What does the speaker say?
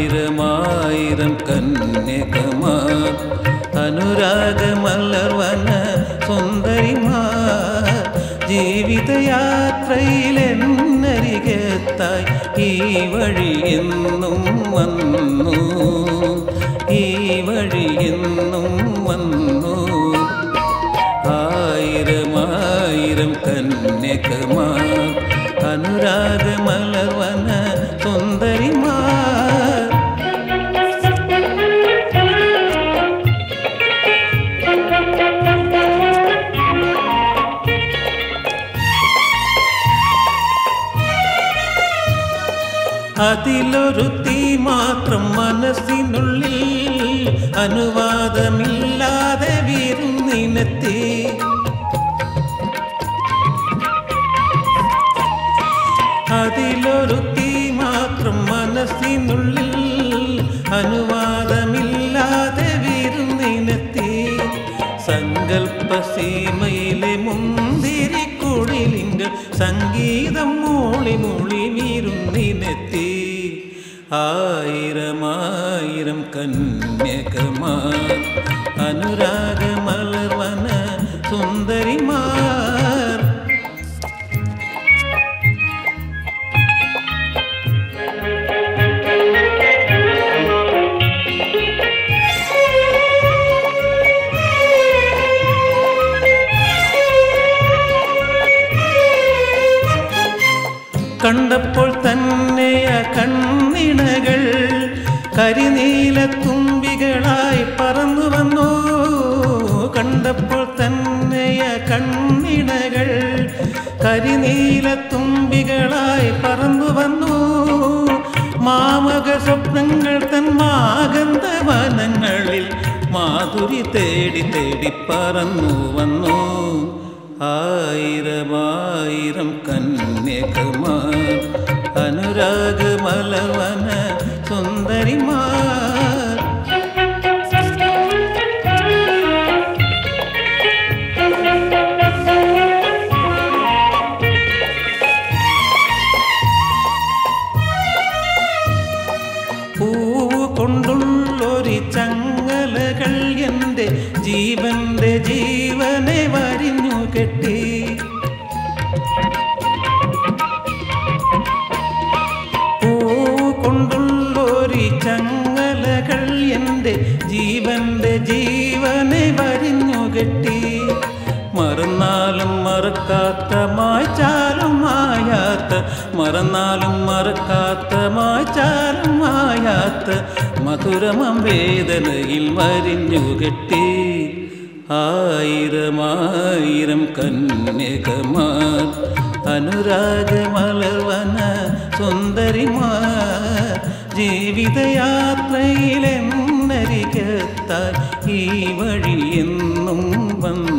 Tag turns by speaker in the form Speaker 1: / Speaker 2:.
Speaker 1: ആയിരമായിരം കന്യകമാർ അനുരാഗമലർവന സുന്ദരിമാർ ജീവിതയാത്രയിൽ എന്നരികത്തായി ഈ വഴി എന്നും വന്നു ഈ വഴി എന്നും വന്നു ആയിരമായിരം കന്യകമാർ അനുരാഗമലർവന സുന്ദരിമാർ അതിലൊരുത്തി മാത്രം മനസ്സിനുള്ളിൽ അനുവാദമില്ലാതെ വിരുന്നിനെത്തി അതിലൊരുത്തി മാത്രം മനസ്സിനുള്ളിൽ അനുവാദമില്ലാതെ വിരുന്നിനെത്തി സങ്കൽപ്പ സീമയിലെ മുന്തിരിക്കുടിലിൻ്റെ സംഗീതം മൂളി മൂളി വിരുന്നിനെത്തി ആയിരമായിരം കന്യകമാർ അനുരാഗമലർവന സുന്ദരിമാർ കണ്ടപ്പോൾ തന്നെ ആ കണ്ണിണകൾ കരിനീല തുമ്പികളായി പറന്നു വന്നു കണ്ടപ്പോൾ തന്നെ ആ കണ്ണിണകൾ കരിനീല തുമ്പികളായി പറന്നു വന്നു മാമക സ്വപ്നങ്ങൾ തൻ മാകന്ത വനങ്ങളിൽ മാധുരി തേടി തേടി പറന്നു വന്നു ആയിരമായിരം കന്യകമാർ അനുരാഗമലവന സുന്ദരിമാർ പൂവ് കൊണ്ടുള്ളൊരു ചങ്ങലകൾ എൻ്റെ ജീവന്റെ ജീവനെ വരിഞ്ഞു കെട്ടി പൂവ് കൊണ്ടുള്ളൊരു ചങ്ങലകൾ എൻ്റെ ജീവന്റെ ജീവനെ വരിഞ്ഞു കെട്ടി മറന്നാലും മറക്കാത്ത മായ്ച്ചാലും മായാത്ത മറന്നാലും മറക്കാത്ത മായ്ച്ചാലും മായാത്ത മധുരമം വേദനയിൽ വരിഞ്ഞു കെട്ടി ആയിരമായിരം കന്യകമാർ അനുരാഗമലർവന സുന്ദരിമാർ ജീവിതയാത്രയിലെന്നരികത്തായി ഈ വഴി എന്നും വന്നു